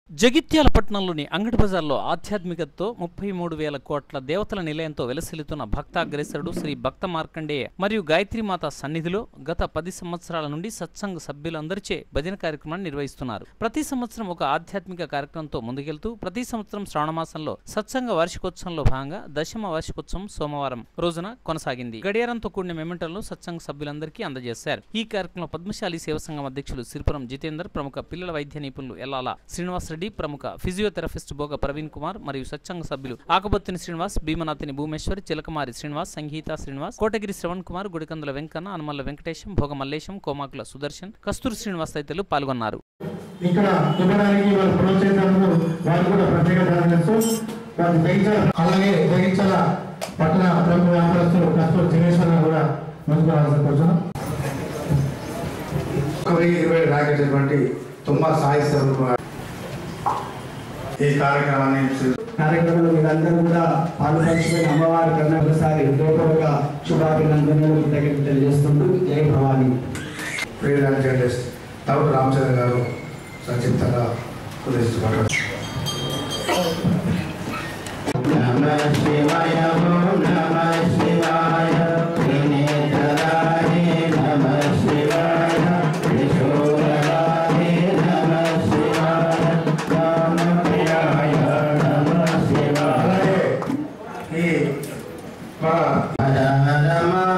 జగిత్యాల పట్టణంలోని అంగడి బజార్లో ఆధ్యాత్మికతతో ముప్పై మూడు వేల కోట్ల దేవతల నిలయంతో వెలసిల్లుతున్న భక్తాగ్రేసరుడు శ్రీ భక్త మార్కండేయ మరియు గాయత్రీమాత సన్నిధిలో గత పది సంవత్సరాల నుండి సత్సంగ సభ్యులందరిచే భజన కార్యక్రమాన్ని నిర్వహిస్తున్నారు ప్రతి సంవత్సరం ఒక ఆధ్యాత్మిక కార్యక్రమంతో ముందుకెళ్తూ ప్రతి సంవత్సరం శ్రావణమాసంలో సత్సంగ వార్షికోత్సవంలో భాగంగా దశమ వార్షికోత్సవం సోమవారం రోజున కొనసాగింది గడియారంతో కూడిన మెమెంటలను సత్సంగ సభ్యులందరికీ అందజేశారు ఈ కార్యక్రమంలో పద్మశాలి సేవ సంఘం అధ్యక్షులు సిరిపురం జితేందర్ ప్రముఖ పిల్లల వైద్య నిపుణులు ఎల్లాల శ్రీనివాస్ రెడ్డి ప్రముఖ ఫిజియోథెరపిస్ట్ బోగ ప్రవీణ్ కుమార్ మరియు సత్సంగ సభ్యులు ఆకబొత్తిని శ్రీనివాస్ భీమనాథిని భూమేశ్వరి చిలకమారి శ్రీనివాస్ సంగీత శ్రీనివాస్ కోటగిరి శ్రవణ్ కుమార్ గుడికందుల వెంకన్న అనుమల్ల వెంకటేశం భోగ మల్లేశం కోమాకుల సుదర్శన్ కస్తూరి శ్రీనివాస్ తదితరులు పాల్గొన్నారు ఇక్కడ ఇవ్వడానికి వాళ్ళు ప్రోత్సహించినందుకు వారు కూడా ప్రత్యేక ధన్యవాదాలు వారు జగించాల అలాగే జగించాల పట్టణ ప్రముఖ వ్యాపారస్తులు కస్తూరి దినేశ్వర కూడా ముందుకు రావాల్సిన కోరుతున్నాం ఒక వెయ్యి ఇరవై రాకెట్టువంటి తుమ్మ సాయి స్వరూప ఈ కార్యక్రమాన్ని కార్యక్రమంలో మీరందరూ కూడా పాల్పంచుకుని అమ్మవారి కన్నా ఒకసారి హృదయపూర్వక శుభాభినందనలు కృతజ్ఞతలు తెలియజేస్తుంటూ జై భవానీ ఫ్రీలాన్స్ జర్నలిస్ట్ తౌడు రామచంద్ర గారు సంక్షిప్తంగా ఉద్దేశించబడ్డారు అలాగే ఈ మన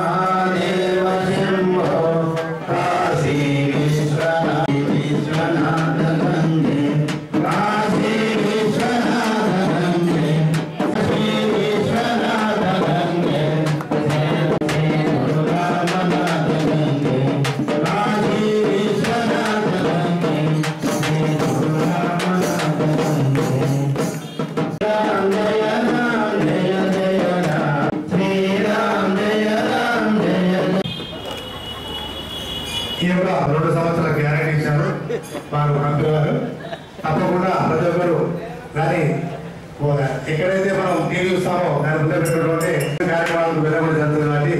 ఈ యొక్క రెండు సంవత్సరాల గ్యారెంటీ ఇచ్చారు వారు మంత్రి గారు తప్పకుండా ప్రతి ఒక్కరు కానీ ఓ- ఎక్కడైతే మనం టీవీ చూస్తామో దాని ముందు పెట్టినటువంటి కార్యక్రమాలకు వెళ్ళకూడదు జరుగుతుంది కాబట్టి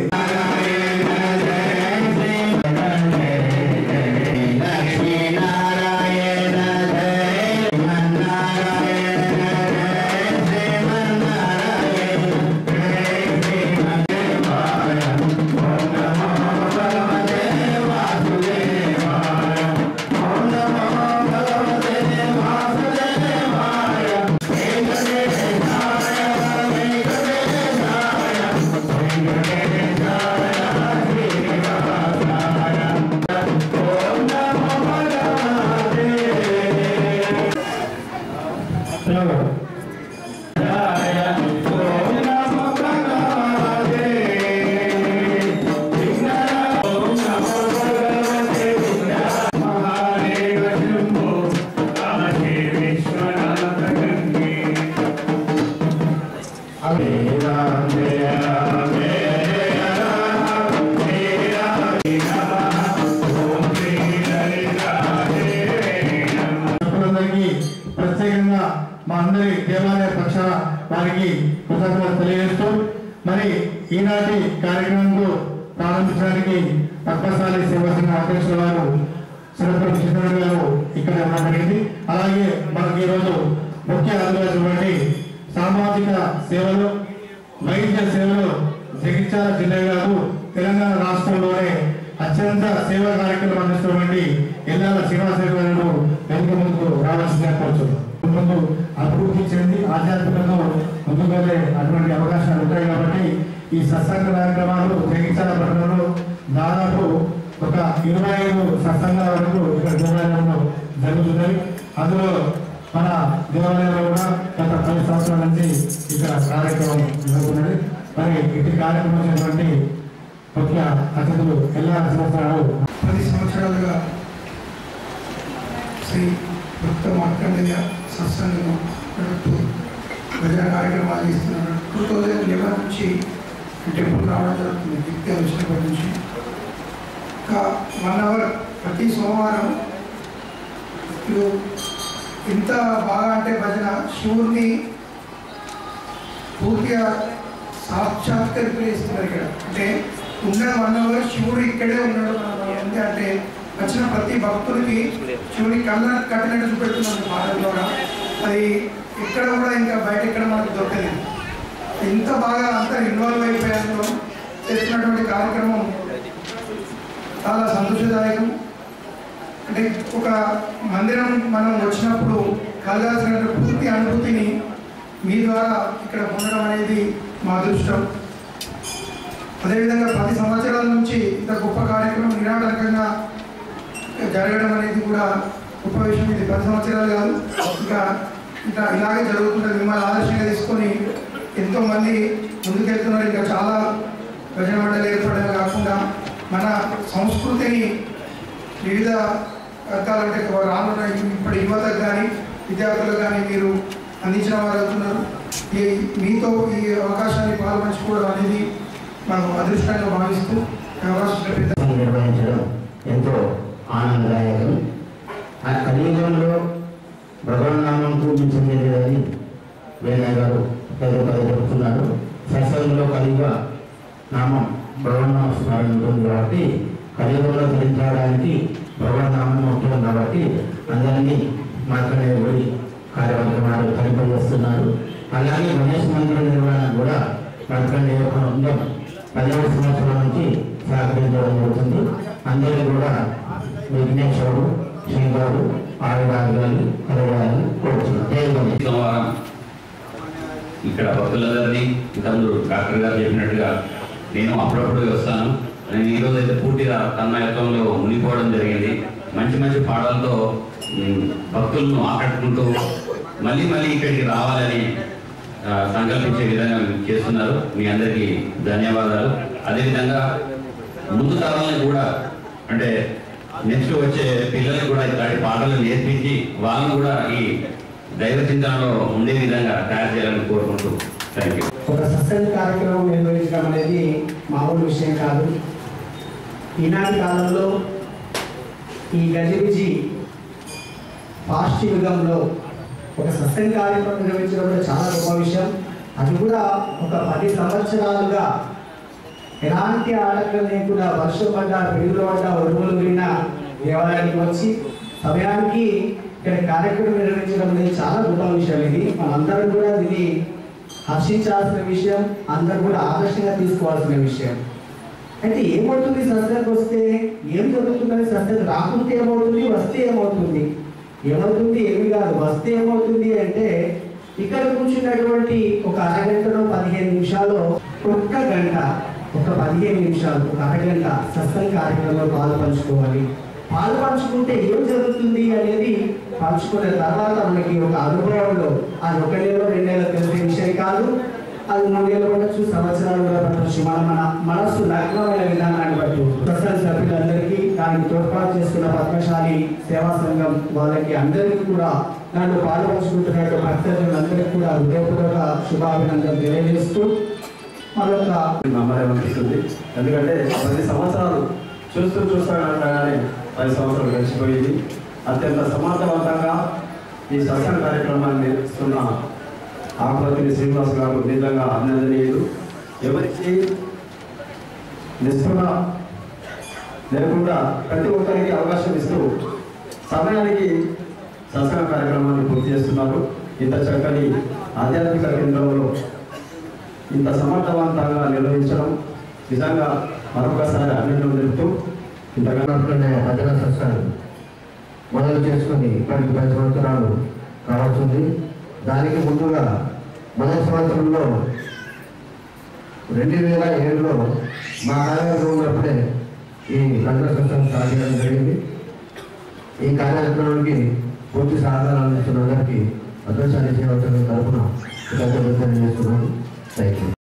భక్తులందరికీ ప్రత్యేకంగా మా అందరి దేవాలయ పక్షాన వారికి కృతజ్ఞతలు తెలియజేస్తూ మరి ఈనాటి కార్యక్రమంలో ప్రారంభించడానికి పద్మశాలి సేవా సంఘ అధ్యక్షుల వారు శ్రీపురం కృష్ణారావు గారు ఇక్కడ ఇవ్వడం జరిగింది అలాగే మనకి ఈరోజు ముఖ్య అతిథి సామాజిక సేవలు వైద్య సేవలు జగిత్యాల జిల్లా గారు తెలంగాణ రాష్ట్రంలోనే అత్యంత సేవా కార్యక్రమం అందిస్తున్నటువంటి ఎల్లాల శ్రీనివాసరావు గారు వెనుక ముందుకు రావాల్సిందిగా కోరుతున్నాం ముందు అభివృద్ధి చెంది ఆధ్యాత్మికంగా ముందుకు వెళ్ళే అటువంటి అవకాశాలు ఉంటాయి కాబట్టి ఈ సత్సంగ కార్యక్రమాలు జగిత్యాల పట్టణంలో దాదాపు ఒక ఇరవై ఐదు సత్సంగాల వరకు ఇక్కడ దేవాలయంలో జరుగుతున్నాయి అందులో మన దేవాలయంలో కూడా గత పది సంవత్సరాల నుంచి ఇక్కడ కార్యక్రమం జరుగుతున్నది మరి ఇటు కార్యక్రమం చేసినటువంటి ముఖ్య అతిథులు ఎల్లా సంవత్సరాలు పది సంవత్సరాలుగా శ్రీ భక్త మార్కండేయ సత్సంగం నడుపుతూ భజన కార్యక్రమాలు ఇస్తున్నాడు టూ థౌజండ్ లెవెన్ నుంచి టెంపుల్ రావడం జరుగుతుంది నిత్య వచ్చినప్పటి నుంచి ఒక వన్ అవర్ ప్రతి సోమవారం ఇప్పుడు ఎంత బాగా అంటే భజన శివుడిని పూర్తిగా సాక్షాత్కరిస్తున్నారు ఇక్కడ అంటే ఉన్న వన్ అవర్ శివుడు ఇక్కడే ఉన్నాడు మనం ఎందుకంటే వచ్చిన ప్రతి భక్తుడికి శివుడి కళ్ళ కట్టినట్టు చూపెడుతున్నాం పాటల ద్వారా అది ఎక్కడ కూడా ఇంకా బయట ఎక్కడ మనకు దొరకలేదు ఇంత బాగా అంతా ఇన్వాల్వ్ అయిపోయాను చేస్తున్నటువంటి కార్యక్రమం చాలా సంతోషదాయకం అంటే ఒక మందిరం మనం వచ్చినప్పుడు కలగాల్సిన పూర్తి అనుభూతిని మీ ద్వారా ఇక్కడ పొందడం అనేది మా అదృష్టం అదేవిధంగా పది సంవత్సరాల నుంచి ఇంత గొప్ప కార్యక్రమం నిరాటంకంగా జరగడం అనేది కూడా గొప్ప విషయం ఇది పది సంవత్సరాలు కాదు ఇంకా ఇంకా ఇలాగే జరుగుతుంటుంది మిమ్మల్ని ఆదర్శంగా తీసుకొని ఎంతోమంది ముందుకెళ్తున్నారు ఇంకా చాలా భజన మండలి ఏర్పడమే కాకుండా మన సంస్కృతిని వివిధ రకాలంటే రానున్న ఇప్పటి యువతకు కానీ విద్యార్థులకు కానీ మీరు అందించిన వారు అవుతున్నారు ఈ మీతో ఈ అవకాశాన్ని పాల్పంచుకోవడం అనేది మనం అదృష్టంగా భావిస్తూ ఈ అవకాశం కల్పించారు నిర్వహించడం ఎంతో ఆనందదాయకం ఆ కలియుగంలో భగవన్నామంకు మించింది లేదని వేణయ్య గారు పదే పదే చెప్తున్నారు సత్సంగంలో కలియుగ నామం భగవన్నామ స్మరణ ఉంటుంది కాబట్టి కలియుగంలో ధరించడానికి భగవన్నామం ముఖ్యం కాబట్టి అందరినీ మాత్రమే గుడి కార్యక్రమాలు కలిపజేస్తున్నారు అలాగే గణేష్ మందిర నిర్వహణ కూడా మార్కండే బృందం పదిహేడు సంవత్సరాల నుంచి సహకరించడం జరుగుతుంది అందరికీ కూడా విఘ్నేశ్వరుడు శ్రీగారు ఆయుధాలు కలగాలని కోరుతున్నాను జై గణేష్ సోమవారం ఇక్కడ భక్తులందరినీ ఇంతకుముందు డాక్టర్ గారు చెప్పినట్టుగా నేను అప్పుడప్పుడు వస్తాను నేను ఈ రోజు అయితే పూర్తిగా తన్మయత్వంలో మునిగిపోవడం జరిగింది మంచి మంచి పాటలతో ఉమ్, భక్తులను ఆకట్టుకుంటూ మళ్ళీ మళ్ళీ ఇక్కడికి రావాలని ఆ, సంకల్పించే విధంగా మీరు చేస్తున్నారు మీ అందరికీ ధన్యవాదాలు అదేవిధంగా ముందు తరాలను కూడా అంటే నెక్స్ట్ వచ్చే పిల్లలకు కూడా ఇట్లాంటి పాటలు నేర్పించి వాళ్ళను కూడా ఈ దైవ చింతనలో ఉండే విధంగా తయారు చేయాలని కోరుకుంటూ థ్యాంక్ యూ ఒక సత్సంగ కార్యక్రమం నిర్వహించడం అనేది మామూలు విషయం కాదు ఈనాటి కాలంలో ఈ గజిబిజి పాస్ట్ యుగంలో ఒక సత్సంగ కార్యక్రమం నిర్వహించడం కూడా చాలా గొప్ప విషయం అది కూడా ఒక పది సంవత్సరాలుగా ఎలాంటి ఆటంకం లేకుండా వర్షం పడ్డ పిడుగులు పడ్డ ఉరుములు విన్న దేవాలయానికి వచ్చి సమయానికి ఇక్కడ కార్యక్రమం నిర్వహించడం అనేది చాలా గొప్ప విషయం ఇది మనందరం కూడా దీన్ని హర్షించాల్సిన విషయం అందరూ కూడా ఆదర్శంగా తీసుకోవాల్సిన విషయం అయితే ఏమవుతుంది సస్యకు వస్తే ఏం జరుగుతుందని సస్యకు రాకుంటే ఏమవుతుంది వస్తే ఏమవుతుంది ఏమవుతుంది ఏమి కాదు వస్తే ఏమవుతుంది అంటే ఇక్కడ కూర్చున్నటువంటి ఒక అరగంటలో పదిహేను నిమిషాలు ఒక్క గంట ఒక పదిహేను నిమిషాలు ఒక అరగంట సత్సంగ కార్యక్రమంలో పాలు పంచుకోవాలి పాలు పంచుకుంటే ఏం జరుగుతుంది అనేది పంచుకున్న తర్వాత మనకి ఒక అనుభవంలో అది ఒక నెలలో రెండు నెలలు తెలిసే విషయం కాదు అది మూడేళ్ళు ఉండొచ్చు సంవత్సరాలు కూడా పట్టవచ్చు మన మన మనస్సు నగ్నమైన విధానాన్ని బట్టి ప్రసాద సభ్యులందరికీ దానికి తోడ్పాటు చేస్తున్న పద్మశాలి సేవా సంఘం వాళ్ళకి అందరికీ కూడా దాంట్లో పాల్పంచుకుంటున్నట్టు భక్తులందరికీ కూడా హృదయపూర్వక శుభాభినందనలు తెలియజేస్తూ మరొక నమ్మకం అనిపిస్తుంది ఎందుకంటే పది సంవత్సరాలు చూస్తూ చూస్తానే పది సంవత్సరాలు గడిచిపోయింది అత్యంత సమర్థవంతంగా ఈ సత్సంగ కార్యక్రమాన్ని నిర్వహిస్తున్న ఆకులతిని శ్రీనివాస్ గారు నిజంగా అభినందనీయులు ఎవరికి నిస్పృహ లేకుండా ప్రతి ఒక్కరికి అవకాశం ఇస్తూ సమయానికి సత్సంగ కార్యక్రమాన్ని పూర్తి చేస్తున్నారు ఇంత చక్కని ఆధ్యాత్మిక కేంద్రంలో ఇంత సమర్థవంతంగా నిర్వహించడం నిజంగా మరొకసారి అభినందనలు తెలుపుతూ ఇంతగా మాత్రమే భజన సత్సంగం మొదలు చేసుకుని ఇప్పటికి పది సంవత్సరాలు కావచ్చుంది దానికి ముందుగా మొదటి సంవత్సరంలో రెండు వేల ఏడులో మా కార్యాలయంలో ఉన్నప్పుడే ఈ భజన సత్సంగం స్టార్ట్ చేయడం జరిగింది ఈ కార్యక్రమానికి పూర్తి సహకారం అందిస్తున్న అందరికీ అదృష్టాన్ని సేవకుల తరఫున కృతజ్ఞతలు తెలియజేస్తున్నాను థ్యాంక్ యూ